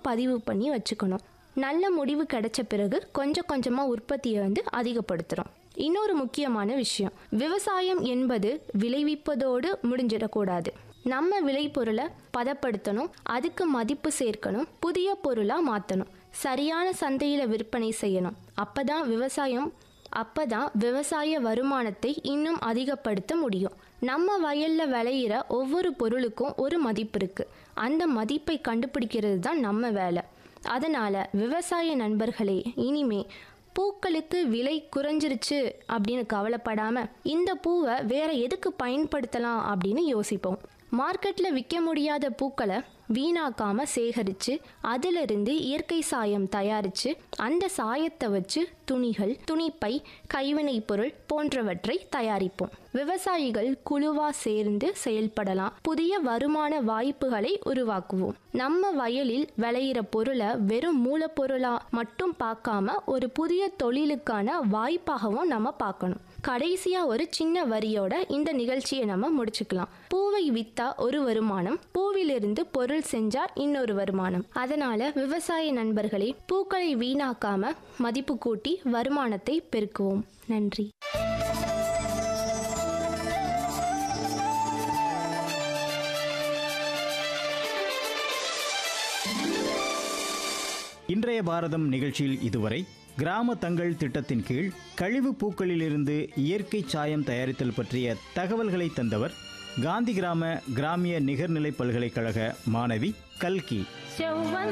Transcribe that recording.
பதிவு பண்ணி வச்சுக்கணும் நல்ல முடிவு கிடைச்ச பிறகு கொஞ்சம் கொஞ்சமாக உற்பத்தியை வந்து அதிகப்படுத்துகிறோம் இன்னொரு முக்கியமான விஷயம் விவசாயம் என்பது விளைவிப்பதோடு முடிஞ்சிடக்கூடாது நம்ம விளைபொருளை பதப்படுத்தணும் அதுக்கு மதிப்பு சேர்க்கணும் புதிய பொருளாக மாற்றணும் சரியான சந்தையில் விற்பனை செய்யணும் அப்பதான் விவசாயம் அப்பதான் விவசாய வருமானத்தை இன்னும் அதிகப்படுத்த முடியும் நம்ம வயல்ல விளையிற ஒவ்வொரு பொருளுக்கும் ஒரு மதிப்பு இருக்கு அந்த மதிப்பை கண்டுபிடிக்கிறது தான் நம்ம வேலை அதனால விவசாய நண்பர்களே இனிமே பூக்களுக்கு விலை குறைஞ்சிருச்சு அப்படின்னு கவலைப்படாம இந்த பூவை வேற எதுக்கு பயன்படுத்தலாம் அப்படின்னு யோசிப்போம் மார்க்கெட்ல விற்க முடியாத பூக்களை வீணாக்காம சேகரிச்சு அதிலிருந்து இயற்கை சாயம் தயாரிச்சு அந்த சாயத்தை வச்சு துணிகள் துணிப்பை கைவினைப் பொருள் போன்றவற்றை தயாரிப்போம் விவசாயிகள் குழுவா சேர்ந்து செயல்படலாம் புதிய வருமான வாய்ப்புகளை உருவாக்குவோம் நம்ம வயலில் விளையிற பொருளை வெறும் மூலப்பொருளா மட்டும் பார்க்காம ஒரு புதிய தொழிலுக்கான வாய்ப்பாகவும் நம்ம பார்க்கணும் கடைசியா ஒரு சின்ன வரியோட இந்த நிகழ்ச்சியை நம்ம முடிச்சுக்கலாம் பூவை வித்தா ஒரு வருமானம் பூவிலிருந்து பொருள் செஞ்சா இன்னொரு வருமானம் அதனால விவசாய நண்பர்களே பூக்களை வீணாக்காம மதிப்பு கூட்டி வருமானத்தை பெருக்குவோம் நன்றி இன்றைய பாரதம் நிகழ்ச்சியில் இதுவரை கிராம தங்கள் திட்டத்தின் கீழ் கழிவு பூக்களிலிருந்து இயற்கை சாயம் தயாரித்தல் பற்றிய தகவல்களை தந்தவர் காந்தி கிராம கிராமிய நிகர்நிலை பல்கலைக்கழக மாணவி கல்கி